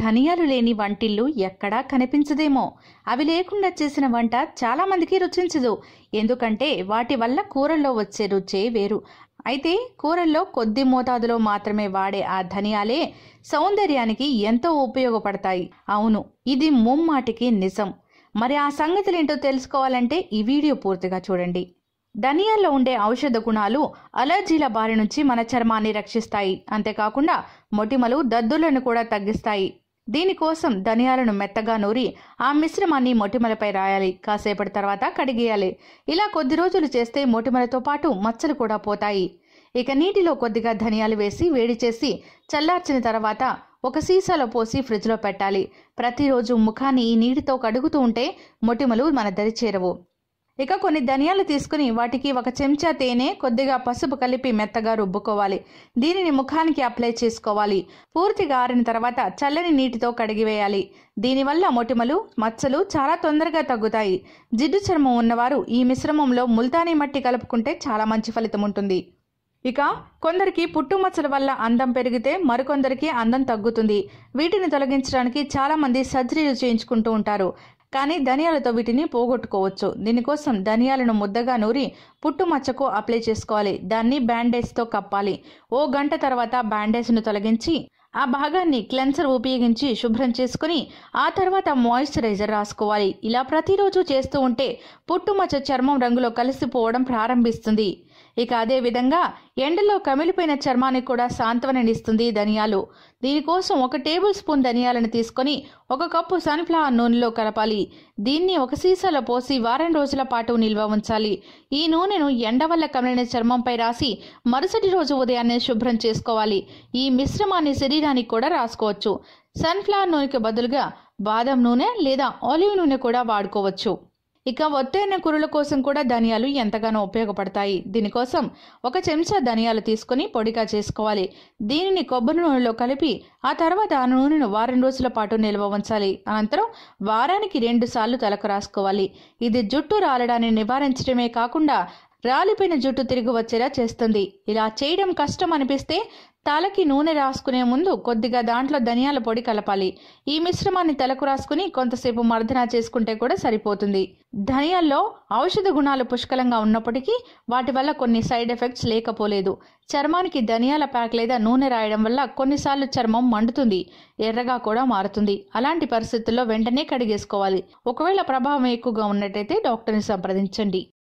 ధనియాలు లేని వంటిల్లు ఎక్కడా కనిపించదేమో అవి లేకుండా చేసిన వంట చాలా మందికి రుచించదు ఎందుకంటే వాటి వల్ల కూరల్లో వచ్చే రుచే వేరు అయితే కూరల్లో కొద్ది మోతాదులో మాత్రమే వాడే ఆ ధనియాలే సౌందర్యానికి ఎంతో ఉపయోగపడతాయి అవును ఇది ముమ్మాటికి నిజం మరి ఆ సంగతులేంటో తెలుసుకోవాలంటే ఈ వీడియో పూర్తిగా చూడండి ధనియాల్లో ఉండే ఔషధ గుణాలు అలర్జీల బారి నుంచి మన చర్మాన్ని రక్షిస్తాయి అంతేకాకుండా మొటిమలు దద్దులను కూడా తగ్గిస్తాయి దీనికోసం ధనియాలను మెత్తగా నూరి ఆ మిశ్రమాన్ని మొటిమలపై రాయాలి కాసేపటి తర్వాత కడిగేయాలి ఇలా కొద్ది రోజులు చేస్తే మొటిమలతో పాటు మచ్చలు కూడా పోతాయి ఇక నీటిలో కొద్దిగా ధనియాలు వేసి వేడి చేసి చల్లార్చిన తర్వాత ఒక సీసాలో పోసి ఫ్రిడ్జ్లో పెట్టాలి ప్రతిరోజు ముఖాన్ని ఈ నీటితో కడుగుతూ ఉంటే మొటిమలు మన దరి చేరవు ఇక కొన్ని ధనియాలు తీసుకుని వాటికి ఒక చెంచా తేనె కొద్దిగా పసుపు కలిపి మెత్తగా రుబ్బుకోవాలి దీనిని ముఖానికి అప్లై చేసుకోవాలి పూర్తిగా ఆరిన తర్వాత చల్లని నీటితో కడిగివేయాలి దీనివల్ల మొటిమలు మచ్చలు చాలా తొందరగా తగ్గుతాయి జిడ్డు చర్మం ఉన్నవారు ఈ మిశ్రమంలో ముల్తానీ మట్టి కలుపుకుంటే చాలా మంచి ఫలితం ఉంటుంది ఇక కొందరికి పుట్టుమచ్చల వల్ల అందం పెరిగితే మరికొందరికి అందం తగ్గుతుంది వీటిని తొలగించడానికి చాలా మంది సర్జరీలు చేయించుకుంటూ ఉంటారు కానీ ధనియాలతో వీటిని పోగొట్టుకోవచ్చు దీనికోసం ధనియాలను ముద్దగా నూరి పుట్టుమచ్చకు అప్లై చేసుకోవాలి దాన్ని బ్యాండేజ్తో కప్పాలి ఓ గంట తర్వాత బ్యాండేజ్ను తొలగించి ఆ భాగాన్ని క్లెన్సర్ ఉపయోగించి శుభ్రం చేసుకుని ఆ తర్వాత మాయిశ్చరైజర్ రాసుకోవాలి ఇలా ప్రతిరోజు చేస్తూ ఉంటే పుట్టుమచ్చ చర్మం రంగులో కలిసిపోవడం ప్రారంభిస్తుంది ఇక అదే విధంగా ఎండలో కమిలిపోయిన చర్మానికి కూడా సాంత్వననిస్తుంది ధనియాలు దీనికోసం ఒక టేబుల్ స్పూన్ ధనియాలను తీసుకొని ఒక కప్పు సన్ఫ్లవర్ నూనెలో కలపాలి దీన్ని ఒక సీసాలో పోసి వారం రోజుల పాటు నిల్వ ఉంచాలి ఈ నూనెను ఎండ వల్ల కమిలిన చర్మంపై రాసి మరుసటి రోజు ఉదయాన్నే శుభ్రం చేసుకోవాలి ఈ మిశ్రమాన్ని శరీరానికి కూడా రాసుకోవచ్చు సన్ఫ్లవర్ నూనెకి బదులుగా బాదం నూనె లేదా ఆలివ్ నూనె కూడా వాడుకోవచ్చు ఇక ఒత్తైన కూరల కోసం కూడా ధనియాలు ఎంతగానో ఉపయోగపడతాయి దీనికోసం ఒక చెంచా ధనియాలు తీసుకొని పొడిగా చేసుకోవాలి దీనిని కొబ్బరి నూనెలో కలిపి ఆ తర్వాత ఆ నూనెను వారం రోజుల పాటు నిల్వ ఉంచాలి అనంతరం వారానికి రెండు సార్లు తలకు రాసుకోవాలి ఇది జుట్టు రాలడాన్ని నివారించడమే కాకుండా రాలిపోయిన జుట్టు తిరిగి వచ్చేలా చేస్తుంది ఇలా చేయడం కష్టం అనిపిస్తే తలకి నూనె రాసుకునే ముందు కొద్దిగా దాంట్లో ధనియాల పొడి కలపాలి ఈ మిశ్రమాన్ని తలకు రాసుకుని కొంతసేపు మర్దన చేసుకుంటే కూడా సరిపోతుంది ధనియాల్లో ఔషధ గుణాలు పుష్కలంగా ఉన్నప్పటికీ వాటి వల్ల కొన్ని సైడ్ ఎఫెక్ట్స్ లేకపోలేదు చర్మానికి ధనియాల ప్యాక్ లేదా నూనె రాయడం వల్ల కొన్నిసార్లు చర్మం మండుతుంది ఎర్రగా కూడా మారుతుంది అలాంటి పరిస్థితుల్లో వెంటనే కడిగేసుకోవాలి ఒకవేళ ప్రభావం ఎక్కువగా ఉన్నట్టయితే డాక్టర్ని సంప్రదించండి